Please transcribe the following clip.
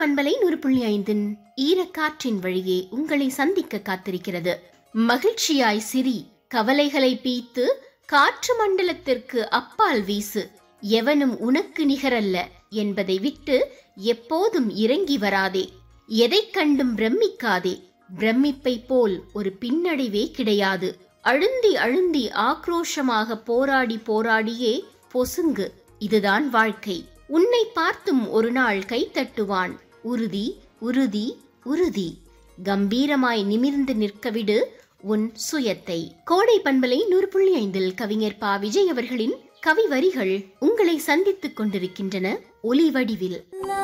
பண்பலை நூறு புள்ளி ஐந்தின் ஈரக்காற்றின் வழியே உங்களை சந்திக்க காத்திருக்கிறது மகிழ்ச்சியாய் சிரி கவலைகளை பீத்து காற்று மண்டலத்திற்கு அப்பால் வீசு எவனும் உனக்கு நிகரல்ல என்பதை விட்டு எப்போதும் இறங்கி வராதே எதைக் கண்டும் பிரமிக்காதே பிரமிப்பை போல் ஒரு பின்னடைவே கிடையாது அழுந்தி அழுந்தி ஆக்ரோஷமாக போராடி போராடியே பொசுங்கு இதுதான் வாழ்க்கை உன்னை பார்த்தும் ஒரு நாள் கைத்தட்டுவான் உறுதி உறுதி உறுதி கம்பீரமாய் நிமிர்ந்து நிற்கவிடு உன் சுயத்தை கோடை பண்பலை நூறு புள்ளி ஐந்தில் கவிஞர் பா விஜய் அவர்களின் கவி வரிகள் உங்களை சந்தித்துக் கொண்டிருக்கின்றன ஒலி வடிவில் லா